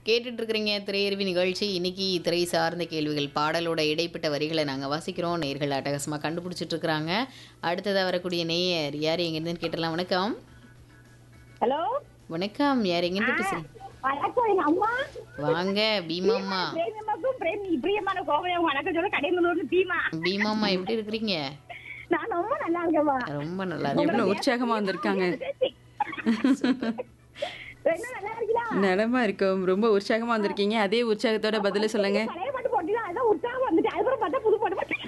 கேட்டுட்டு இருக்கிறீங்க திரையருவி நிகழ்ச்சி இன்னைக்கு திரை சார்ந்த கேள்விகள் பாடலோட இடைப்பட்ட வரிகளை நாங்கள் வாசிக்கிறோம் நேர்கள் அட்டகாசமாக கண்டுபிடிச்சிட்டு இருக்கிறாங்க அடுத்ததாக வரக்கூடிய நேயர் யார் எங்கேருந்து கேட்டலாம் வணக்கம் ஹலோ வணக்கம் யார் எங்கேருந்து பேசுறீங்க வணக்கம் எங்க அம்மா வாங்க பீமாம்மா பிரேமியம்மாக்கும் பிரேமி பிரியமான கோவையும் வணக்கம் சொல்ல கடைமலூர்னு பீமா பீமாம்மா எப்படி இருக்கிறீங்க நான் ரொம்ப நல்லா இருக்கேம்மா ரொம்ப நல்லா இருக்கு எவ்வளவு உற்சாகமா வந்திருக்காங்க என்ன நல்லா இருக்கீங்களா நலமா இருக்கும் ரொம்ப உற்சாகமா வந்திருக்கீங்க அதே உற்சாகத்தோட பதில சொல்லுங்க பழைய பாட்டு போட்டீங்களா அதான் உற்சாகம் வந்துட்டு அதுக்கப்புறம் பார்த்தா புது பாட்டு போட்டீங்க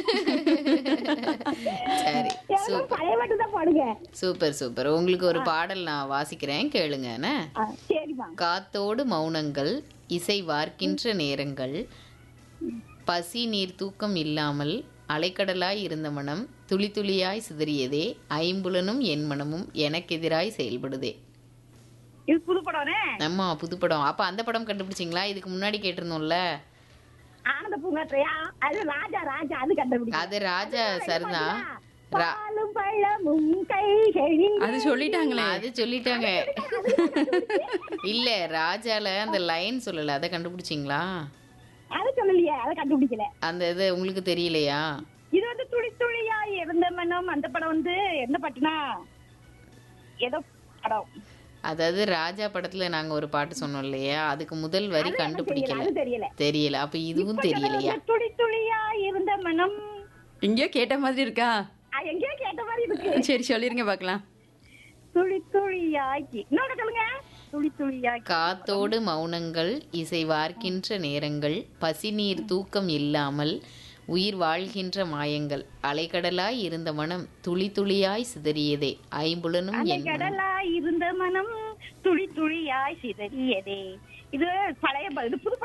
சரி எவ்வளவு பழைய பாட்டு தான் பாடுங்க சூப்பர் சூப்பர் உங்களுக்கு ஒரு பாடல் நான் வாசிக்கிறேன் கேளுங்க என்ன ஆ, சரிம்மா காத்தோடு மௌனங்கள் இசை வார்க்கின்ற நேரங்கள் பசி நீர் தூக்கம் இல்லாமல் அலைக்கடலாய் இருந்த மனம் துளி துளியாய் சிதறியதே ஐம்புலனும் என் மனமும் எனக்கெதிராய் செயல்படுதே இது புது படம்னே நம்ம புதுப்படம் அப்ப அந்த படம் கண்டுபிடிச்சிங்களா இதுக்கு முன்னாடி கேட்டிருந்தோம்ல ஆனந்த பூங்காற்றையா அது ராஜா ராஜா அது கண்டுபிடிக்கும் அது ராஜா சரிதான் ரா- பாலும் பழமும் கைகளில் அது சொல்லிட்டாங்களே அது சொல்லிட்டாங்க இல்ல ராஜால அந்த லைன் சொல்லல அதை கண்டுபிடிச்சிங்களா அது சொல்லலையே அதை கண்டுபிடிக்கல அந்த இது உங்களுக்கு தெரியலையா இது வந்து துளி துளியா இருந்த மனம் அந்த படம் வந்து என்ன பாட்டுனா ஏதோ படம் அதாவது ராஜா படத்துல நாங்க ஒரு பாட்டு சொன்னோம் இல்லையா அதுக்கு முதல் வரி தெரியல கண்டுபிடிக்கல அது தெரியல தெரியல அப்ப இதுவும் தெரியலையா இந்த துளி துளியா இருந்த மனம் எங்கேயோ கேட்ட மாதிரி இருக்கா ஆ, எங்கேயோ கேட்ட மாதிரி இருக்கு சரி சொல்லிருங்க பார்க்கலாம் துளி துளியாக்கி இன்னொரு சொல்லுங்க துளி துளியாக்கி காத்தோடு மௌனங்கள் இசை வார்க்கின்ற நேரங்கள் பசிநீர் தூக்கம் இல்லாமல் உயிர் வாழ்கின்ற மாயங்கள் அலைக்கடலாய் இருந்த மனம் துளி துளியாய் சிதறியதே ஐம்புலனும் அந்த என் மனம். கடலா இருந்த மனம் துளி துளியாய் சிதறியதே இது பழைய ப- இது புது